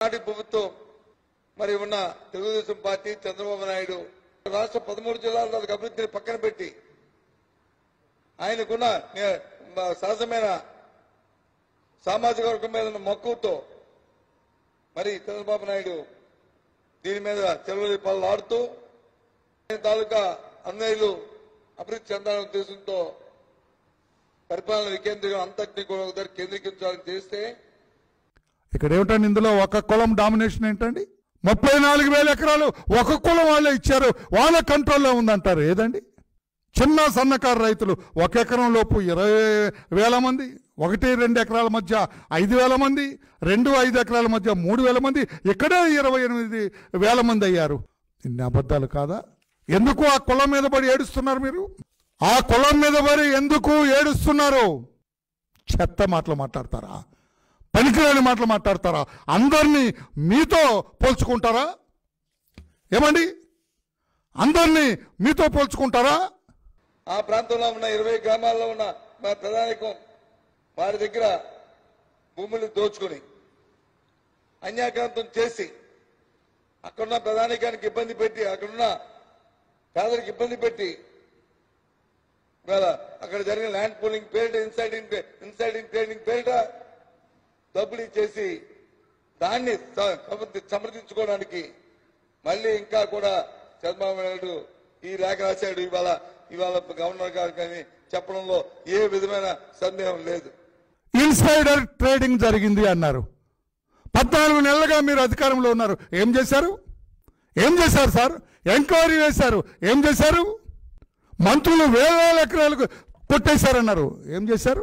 ఆనాటి ప్రభుత్వం మరి ఉన్న తెలుగుదేశం పార్టీ చంద్రబాబు నాయుడు రాష్ట్ర పదమూడు జిల్లాల్లో అది అభివృద్ధిని పక్కన పెట్టి ఆయనకున్న నే- మ- సహజమైన సామాజిక వర్గం మీద ఉన్న మక్కువతో మరి చంద్రబాబు నాయుడు దీని మీద చెలవలి పనులు ఆడుతూ ఆయన తాలూకా అన్నయ్యలు అభివృద్ధి చెందాలనే ఉద్దేశంతో పరిపాలన వికేంద్రీకరణ అంతటినీ కూడా ఒక దగ్గర కేంద్రీకరించాలని చేస్తే ఇక్కడ ఏమిటండి ఇందులో ఒక కులం డామినేషన్ ఏంటండి ముప్పై నాలుగు వేల ఎకరాలు ఒక కులం వాళ్ళే ఇచ్చారు వాళ్ళ కంట్రోల్లో ఉందంటారు ఏదండి చిన్న సన్నకారు రైతులు ఒక ఎకరం లోపు ఇరవై వేల మంది ఒకటి రెండు ఎకరాల మధ్య ఐదు వేల మంది రెండు ఐదు ఎకరాల మధ్య మూడు వేల మంది ఇక్కడే ఇరవై ఎనిమిది వేల మంది అయ్యారు ఇన్ని అబద్ధాలు కాదా ఎందుకు ఆ కులం మీద పడి ఏడుస్తున్నారు మీరు ఆ కులం మీద పడి ఎందుకు ఏడుస్తున్నారు చెత్త మాటలు మాట్లాడతారా పనికిరాని మాటలు మాట్లాడతారా అందరినీ మీతో పోల్చుకుంటారా ఏమండి అందరినీ మీతో పోల్చుకుంటారా ఆ ప్రాంతంలో ఉన్న ఇరవై గ్రామాల్లో ఉన్న మా ప్రధానికం వారి దగ్గర భూములు దోచుకొని అన్యాక్రాంతం చేసి అక్కడున్న ప్రధానికానికి ఇబ్బంది పెట్టి అక్కడున్న పేదలకు ఇబ్బంది పెట్టి ఇవాళ అక్కడ జరిగిన ల్యాండ్ పూలింగ్ పేరిట ఇన్సైడింగ్ ఇన్సైడింగ్ ట్రేడింగ్ పేరిట డబ్బులు ఇచ్చేసి దాన్ని స- సమర్థి- సమర్థించుకోవడానికి మళ్ళీ ఇంకా కూడా చంద్రబాబు నాయుడు ఈ లేఖ రాశాడు ఇవాళ ఇవాళ గవర్నర్ గారు కానీ చెప్పడంలో ఏ విధమైన సందేహం లేదు ఇన్సైడర్ ట్రేడింగ్ జరిగింది అన్నారు పద్నాలుగు నెలలుగా మీరు అధికారంలో ఉన్నారు ఏం చేశారు ఏం చేశారు సార్ ఎంక్వైరీ వేశారు ఏం చేశారు మంత్రులు వేల వేల ఎకరాలకు కొట్టేశారన్నారు ఏం చేశారు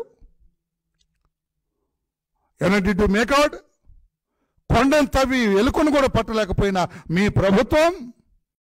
ఏమంటే టు మేకౌట్ కొండను తవ్వి ఎలుకను కూడా పట్టలేకపోయినా మీ ప్రభుత్వం